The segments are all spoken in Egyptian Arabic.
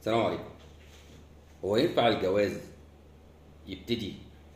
السلام عليكم هو ينفع الجواز يبتدي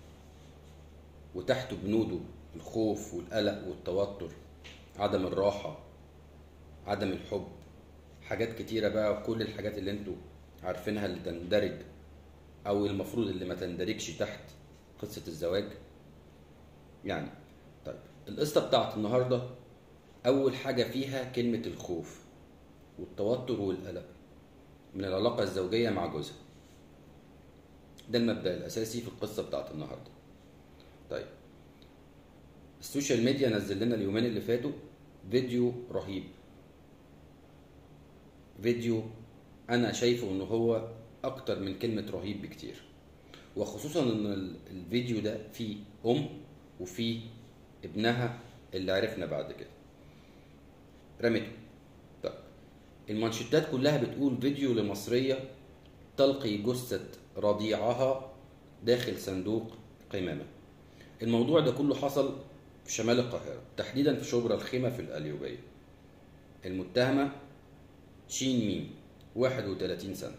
وتحته بنوده الخوف والقلق والتوتر عدم الراحة عدم الحب حاجات كتيرة بقى كل الحاجات اللي انتوا عارفينها اللي تندرج او المفروض اللي ما تندرجش تحت قصة الزواج يعني طيب القصة بتاعت النهاردة أول حاجة فيها كلمة الخوف والتوتر والقلق من العلاقة الزوجية مع جوزها ده المبدأ الأساسي في القصة بتاعت النهاردة طيب السوشيال ميديا نزل لنا اليومين اللي فاتوا فيديو رهيب فيديو أنا شايفه إن هو أكتر من كلمة رهيب بكتير وخصوصا إن ال- الفيديو ده فيه أم وفيه ابنها اللي عرفنا بعد كده رمته طيب المانشيتات كلها بتقول فيديو لمصرية تلقي جثة رضيعها داخل صندوق قمامة الموضوع ده كله حصل في شمال القاهرة تحديدا في شبرا الخيمة في القليوبية المتهمة شين ميم 31 سنة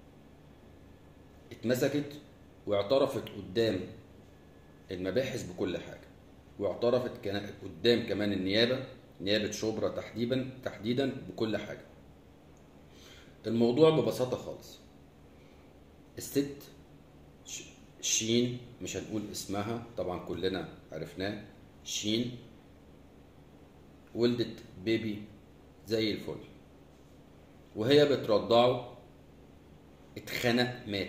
اتمسكت واعترفت قدام المباحث بكل حاجة واعترفت كان- قدام كمان النيابة نيابة شبرا تحديدا تحديدا بكل حاجة الموضوع ببساطة خالص الست ش- شين مش هنقول اسمها طبعا كلنا عرفناه شين ولدت بيبي زي الفل وهي بترضعه اتخنق مات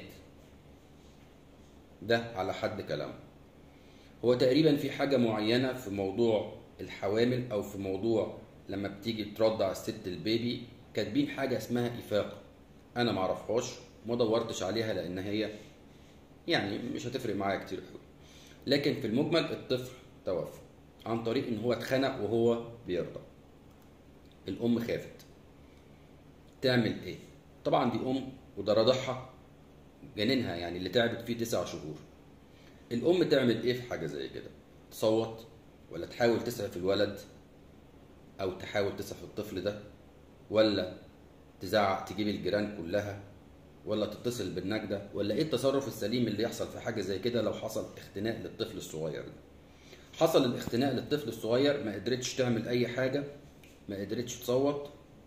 ده على حد كلامه هو تقريبا في حاجة معينة في موضوع الحوامل أو في موضوع لما بتيجي ترضع الست البيبي كاتبين حاجة اسمها إفاقة أنا معرفهاش ما دورتش عليها لأن هي يعني مش هتفرق معايا كتير قوي لكن في المجمل الطفل توفى عن طريق إن هو اتخنق وهو بيرضع الأم خافت تعمل إيه؟ طبعا دي أم وده رضعها جنينها يعني اللي تعبت فيه تسع شهور الام تعمل ايه في حاجه زي كده تصوت ولا تحاول تسعف الولد او تحاول تسعف الطفل ده ولا تزعق تجيب الجيران كلها ولا تتصل بالنجدة ولا ايه التصرف السليم اللي يحصل في حاجه زي كده لو حصل اختناق للطفل الصغير ده حصل الاختناق للطفل الصغير ما قدرتش تعمل اي حاجه ما قدرتش تصوت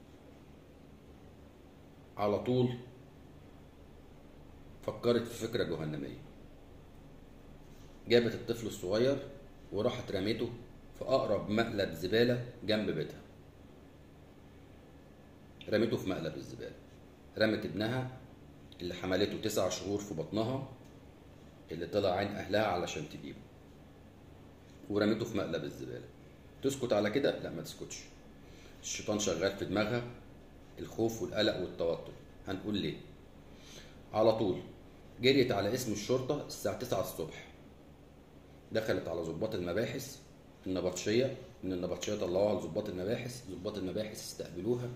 على طول فكرت في فكره جهنميه جابت الطفل الصغير وراحت رميته في أقرب مقلب زبالة جنب بيتها رميته في مقلب الزبالة رمت ابنها اللي حملته تسع شهور في بطنها اللي طلع عين أهلها علشان تجيبه ورميته في مقلب الزبالة تسكت على كده؟ لا ما تسكتش الشيطان شغال في دماغها الخوف والقلق والتوتر هنقول ليه على طول جريت على اسم الشرطة الساعة 9 الصبح دخلت على ضباط المباحث النبطشية من النبطشية طلعوها لضباط المباحث ضباط المباحث استقبلوها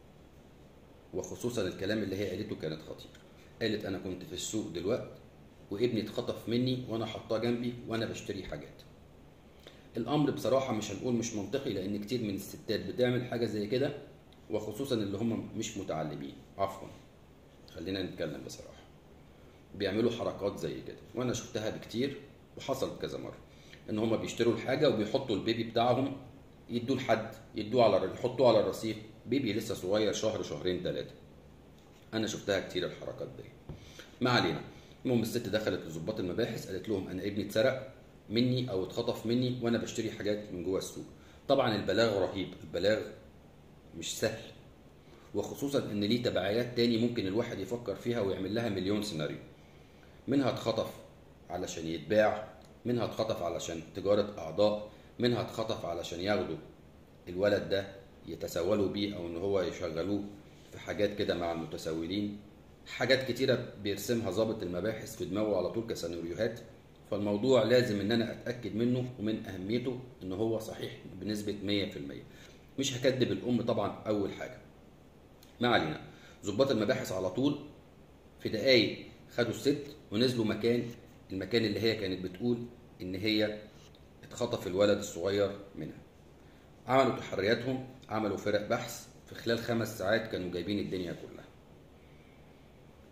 وخصوصا الكلام اللي هي قالته كانت خطير قالت انا كنت في السوق دلوقتي وابني اتخطف مني وانا حطاه جنبي وانا بشتري حاجات الامر بصراحة مش هنقول مش منطقي لان كتير من الستات بتعمل حاجة زي كده وخصوصا اللي هم مش متعلمين عفوا خلينا نتكلم بصراحة بيعملوا حركات زي كده وانا شفتها بكتير وحصلت كذا مره ان هما بيشتروا الحاجه وبيحطوا البيبي بتاعهم يدوه لحد يدوه على يحطوه على الرصيف بيبي لسه صغير شهر شهرين ثلاثه انا شفتها كتير الحركات دي ما علينا المهم الست دخلت لضباط المباحث قالت لهم انا ابني اتسرق مني او اتخطف مني وانا بشتري حاجات من جوه السوق طبعا البلاغ رهيب البلاغ مش سهل وخصوصا ان ليه تبعيات تاني ممكن الواحد يفكر فيها ويعمل لها مليون سيناريو منها اتخطف علشان يتباع منها اتخطف علشان تجارة أعضاء منها اتخطف علشان ياخدوا الولد ده يتسولوا بيه أو إن هو يشغلوه في حاجات كده مع المتسولين حاجات كتيرة بيرسمها ضابط المباحث في دماغه على طول كسيناريوهات فالموضوع لازم إن أنا أتأكد منه ومن أهميته إن هو صحيح بنسبة 100% مش هكدب الأم طبعا أول حاجة ما علينا ضباط المباحث على طول في دقايق خدوا الست ونزلوا مكان المكان اللي هي كانت بتقول ان هي اتخطف الولد الصغير منها عملوا تحرياتهم عملوا فرق بحث في خلال خمس ساعات كانوا جايبين الدنيا كلها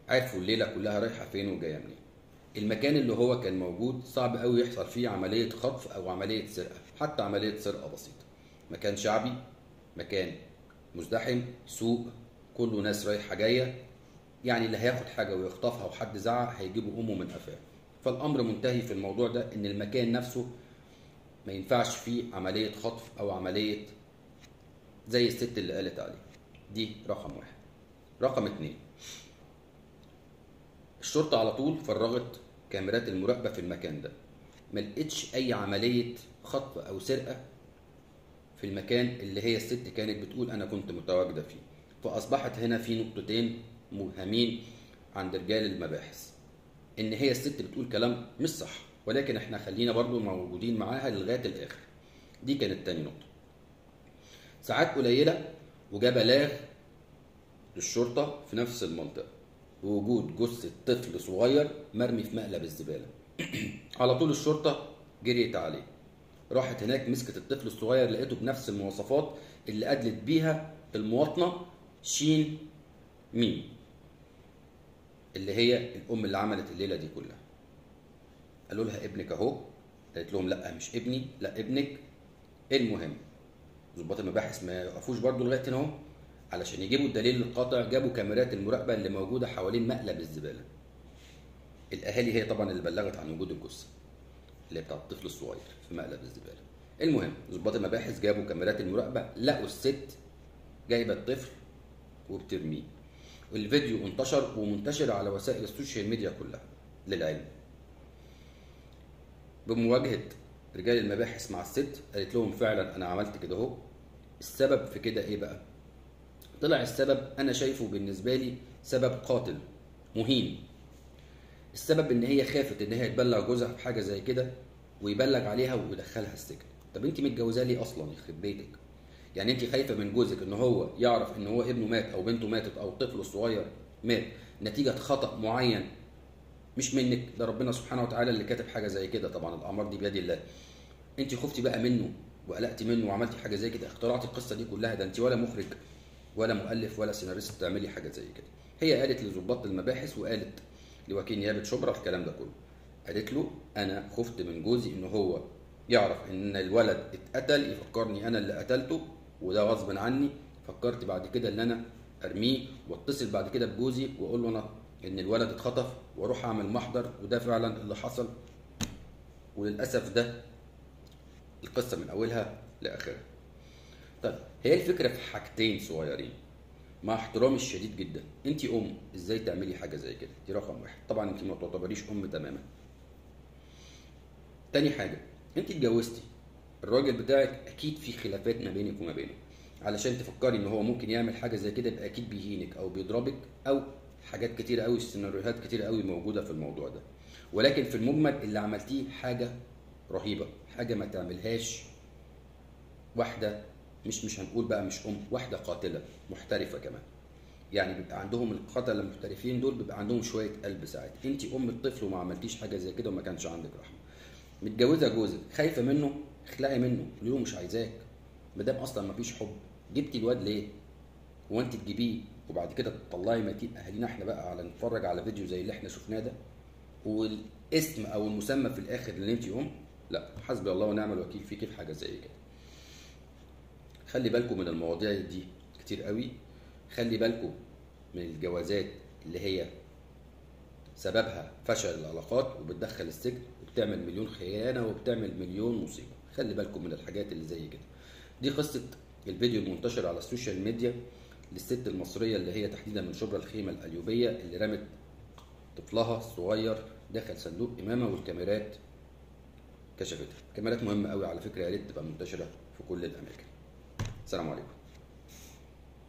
عرفوا الليله كلها رايحه فين وجايه منين المكان اللي هو كان موجود صعب قوي يحصل فيه عمليه خطف او عمليه سرقه حتى عمليه سرقه بسيطه مكان شعبي مكان مزدحم سوق كله ناس رايحه جايه يعني اللي هياخد حاجه ويخطفها وحد زعق هيجيبوا امه من قفاه فالامر منتهي في الموضوع ده ان المكان نفسه ما ينفعش فيه عمليه خطف او عمليه زي الست اللي قالت عليه دي رقم واحد رقم اتنين الشرطة على طول فرغت كاميرات المراقبة في المكان ده ما لقيتش أي عملية خطف أو سرقة في المكان اللي هي الست كانت بتقول أنا كنت متواجدة فيه فأصبحت هنا في نقطتين مبهمين عند رجال المباحث إن هي الست بتقول كلام مش صح ولكن احنا خلينا برضو موجودين معاها لغاية الآخر دي كانت تاني نقطة ساعات قليلة وجا بلاغ للشرطة في نفس المنطقة بوجود جثة طفل صغير مرمي في مقلب الزبالة على طول الشرطة جريت عليه راحت هناك مسكت الطفل الصغير لقيته بنفس المواصفات اللي أدلت بيها المواطنة شين ميم اللي هي الأم اللي عملت الليلة دي كلها قالوا لها ابنك أهو قالت لهم لا مش ابني لا ابنك المهم ضباط المباحث ما يقفوش برضه لغايه هنا اهو علشان يجيبوا الدليل القاطع جابوا كاميرات المراقبه اللي موجوده حوالين مقلب الزباله الاهالي هي طبعا اللي بلغت عن وجود الجثه اللي هي بتاع الطفل الصغير في مقلب الزباله المهم ضباط المباحث جابوا كاميرات المراقبه لقوا الست جايبه الطفل وبترميه والفيديو انتشر ومنتشر على وسائل السوشيال ميديا كلها للعلم بمواجهه رجال المباحث مع الست قالت لهم فعلا انا عملت كده اهو السبب في كده ايه بقى طلع السبب انا شايفه بالنسبه لي سبب قاتل مهين السبب ان هي خافت ان هي تبلغ جوزها بحاجه زي كده ويبلغ عليها ويدخلها السجن طب انت متجوزاه ليه اصلا يخرب بيتك يعني انت خايفه من جوزك ان هو يعرف ان هو ابنه مات او بنته ماتت او طفله الصغير مات نتيجه خطا معين مش منك ده ربنا سبحانه وتعالى اللي كاتب حاجه زي كده طبعا الاعمار دي بيد الله انت خفتي بقى منه وقلقتي منه وعملتي حاجه زي كده اخترعتي القصه دي كلها ده انت ولا مخرج ولا مؤلف ولا سيناريست تعملي حاجه زي كده هي قالت لظباط المباحث وقالت لوكيل نيابه شبرا الكلام ده كله قالت له انا خفت من جوزي ان هو يعرف ان الولد اتقتل يفكرني انا اللي قتلته وده غصب عني فكرت بعد كده ان انا ارميه واتصل بعد كده بجوزي واقول له انا ان الولد اتخطف واروح اعمل محضر وده فعلا اللي حصل وللاسف ده القصه من اولها لاخرها طيب هي الفكره في حاجتين صغيرين مع احترامي الشديد جدا انت ام ازاي تعملي حاجه زي كده دي رقم واحد طبعا انت ما تعتبريش ام تماما تاني حاجه انت اتجوزتي الراجل بتاعك اكيد في خلافات ما بينك وما بينه علشان تفكري ان هو ممكن يعمل حاجه زي كده يبقى اكيد بيهينك او بيضربك او حاجات كتير قوي سيناريوهات كتير قوي موجوده في الموضوع ده ولكن في المجمل اللي عملتيه حاجه رهيبه حاجه ما تعملهاش واحده مش مش هنقول بقى مش ام واحده قاتله محترفه كمان يعني بيبقى عندهم القتله المحترفين دول بيبقى عندهم شويه قلب ساعات انت ام الطفل وما عملتيش حاجه زي كده وما كانش عندك رحمه متجوزه جوزك خايفه منه اخلقي منه قولي له مش عايزاك ما دام اصلا ما فيش حب جبتي الواد ليه هو انت تجيبيه وبعد كده تطلعي متين اهالينا احنا بقى على نتفرج على فيديو زي اللي احنا شفناه ده والاسم او المسمى في الاخر اللي انت ام لا حسبي الله ونعم الوكيل فيكي في حاجه زي كده خلي بالكم من المواضيع دي كتير قوي خلي بالكم من الجوازات اللي هي سببها فشل العلاقات وبتدخل السجن وبتعمل مليون خيانه وبتعمل مليون مصيبه خلي بالكم من الحاجات اللي زي كده دي قصه الفيديو المنتشر على السوشيال ميديا للست المصريه اللي هي تحديدا من شبرا الخيمه القليوبيه اللي رمت طفلها الصغير داخل صندوق امامه والكاميرات كشفتها كاميرات مهمه قوي على فكره يا ريت تبقى منتشره في كل الاماكن السلام عليكم